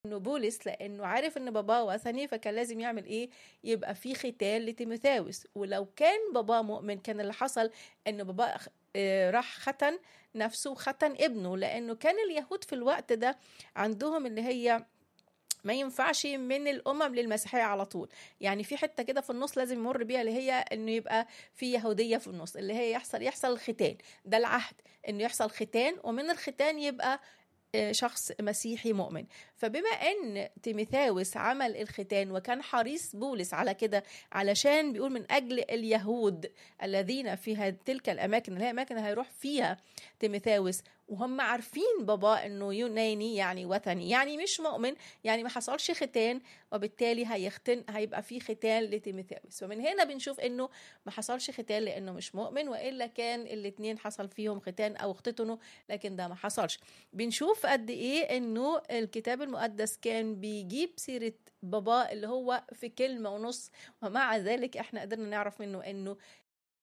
انه بولس لانه عارف ان باباه وثني فكان لازم يعمل ايه يبقى في ختان لتيموثاوس ولو كان باباه مؤمن كان اللي حصل انه باباه راح ختن نفسه وختن ابنه لانه كان اليهود في الوقت ده عندهم اللي هي ما ينفعش من الامم للمسيحيه على طول يعني في حته كده في النص لازم يمر بيها اللي هي انه يبقى في يهوديه في النص اللي هي يحصل يحصل الختان ده العهد انه يحصل ختان ومن الختان يبقى شخص مسيحي مؤمن فبما ان تيميثاوس عمل الختان وكان حريص بولس على كده علشان بيقول من اجل اليهود الذين في تلك الاماكن اللي هي اماكن هيروح فيها تيميثاوس وهم عارفين بابا انه يوناني يعني وثني يعني مش مؤمن يعني ما حصلش ختان وبالتالي هيختن هيبقى في ختان لتيميثاوس ومن هنا بنشوف انه ما حصلش ختان لانه مش مؤمن والا كان الاثنين حصل فيهم ختان او اختتنوا لكن ده ما حصلش بنشوف قد ايه انه الكتاب المقدس كان بيجيب سيره بابا اللي هو في كلمه ونص ومع ذلك احنا قدرنا نعرف منه انه